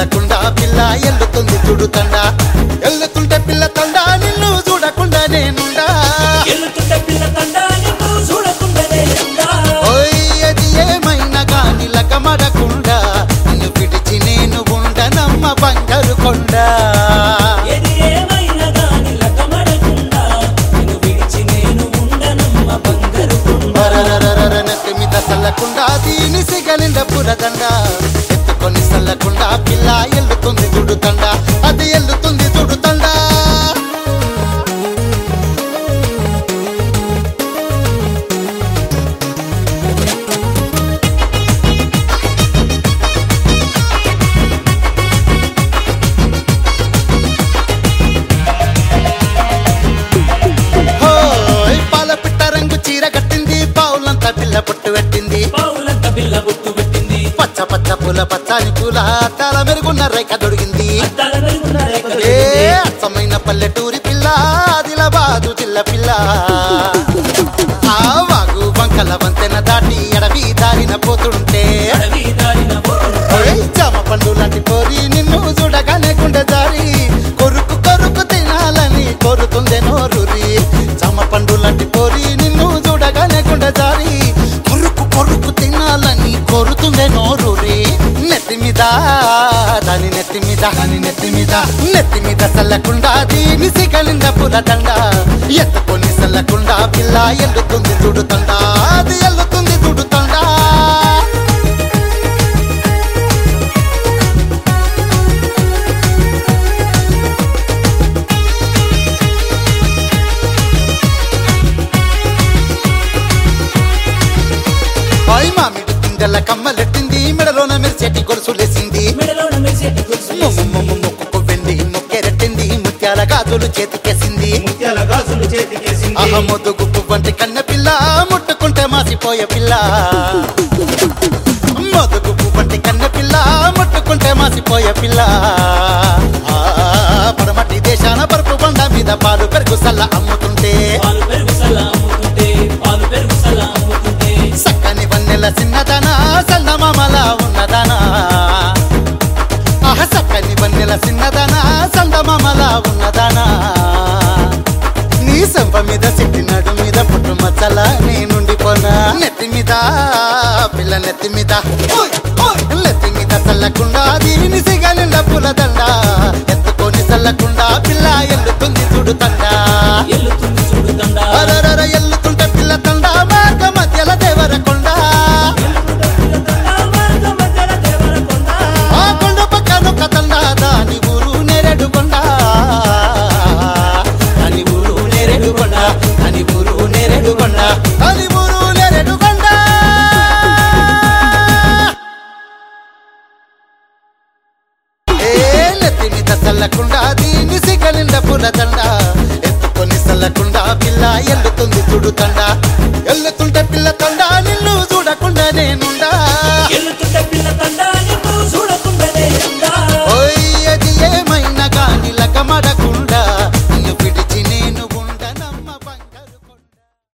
చల్లకుండా పిల్ల ఎల్లుతుంది తుడుతండ ఎల్లుతుంటే పిల్ల తండ నిన్ను చూడకుండా నేనుండా ఎల్లుతుంటే పిల్ల తండ నిన్ను చూడకుండానే ఉందా ఓయ్ అది ఏమైనా కాని లకమడకుండా నిన్ను పిడిచి నేను ఉండనమ్మ బంగారు కొండ ఏది ఏమైనా గాని లకమడకుండా నిన్ను విడిచి నేను ఉండనమ్మ బంగారు కొండ బరరరరర నెత్తి మీద చల్లకుండా దీని సిగలింద పురదండ ఎత్తుకొని చల్లకుండా పిల్ల ఎల్లుతుంది తుడుతండ అది ఎల్లుతుంది తుడుతండ హోయ్ పాల పిట్ట రంగు చీర కట్టింది పావులంతా పిల్ల పొట్టు పెట్టింది పావులంత పిల్ల బొట్టు పెట్టింది పచ్చ పచ్చ పూల పచ్చాని పూల తల మెరుగున్న రేఖ దొడిగింది అద్దాల మెరుగున రేఖ ఏ దొరికింది. అచ్చమైన పల్లెటూరి పిల్ల ఆదిలాబాదు జిల్ల పిల్ల ఆ వాగు వంకల వంతెన దాటి అడవి దారిన పోతుంటే అడవి దారిన పోతుంటే ఓయ్ జామ పండు లాంటి కోరి నిన్ను చూడగానే గుండె జారి కొరుకు కొరుకు తినాలని కోరుతుందే నోరూరి జామ పండు లాంటి కోరి నిన్ను చూడగానే గుండె జారి కొరుకు కొరుకు తినాలని కోరుతుందే నోరూరి నెత్తి మీద దాని నెత్తి మీద దాని నెత్తి మీద నెత్తి మీద చల్లకుండా దీని సిగలింద పులదండ ఎత్తుకొని చల్లకుండా పిల్ల ఎల్లుతుంది తుడుతండా అది ఎల్లుతుంది తుడుతండా పై మామిడి పిందెల కమ్మలెట్టింది మెడలోన మెరిసేటి గొలుసులేసింది మెడలోన మెరిసేటి గొలుసు మొమ్ము మొమ్ము మొక్కుకు వెండి మొక్కెరెట్టింది ముత్యాల గాజులు చేతికేసింది ముత్యాల గాజులు చేతికేసింది ఆహ మొదుగు పువ్వంటి కన్న పిల్ల ముట్టుకుంటే మాసిపోయే పిల్ల మొదుగు పువ్వంటి కన్న పిల్ల ముట్టుకుంటే మాసిపోయే పిల్ల ఆ, పడమటి దేశాన పరుపు బండ మీద పాలు పెరుగు సల్ల అమ్ముతుంటే పాలు పెరుగు సల అమ్ముతుంటే పాలు పెరుగు సల అమ్ముతుంటే సక్కని వన్నెల చిన్నదనా సందమామల ఉన్నదనా ఆహ సక్కని వన్నెల చిన్నదనా సందమామల ఉన్నదనా నీ సంప మీద సిట్టి నడు మీద పుట్టు మచ్చల నేనుండిపోనా నెత్తి మీద పిల్ల నెత్తి మీద ఓయ్, ఓయ్, నెత్తి మీద చల్లకుండా దీని సిగలిండ పులదండ ఎత్తుకొని చల్లకుండా పిల్ల ఎల్లుతుంది తుడుతండా ఎల్లుతుంది చూడుతండ అరరర ఎల్లుతుంటే పిల్ల తండ మార్గ మధ్యల దేవరకొండ మార్గ మధ్యల దేవరకొండ ఆ కొండ పక్కన ఒక తండ దాని ఊరు నేరేడు కొండ దాని ఊరు నేరేడు కొండ దాని ఊరు నేరేడు కొండ దాని ఊరు నేరేడు కొండ ఏ నెత్తి మీద చల్లకుండా దీని సిగలిండ పులదండ ఎత్తుకొని చల్లకుండా పిల్ల ఎల్లుతుంది తుడుతండ ఎల్లుతుంటే పిల్ల తండ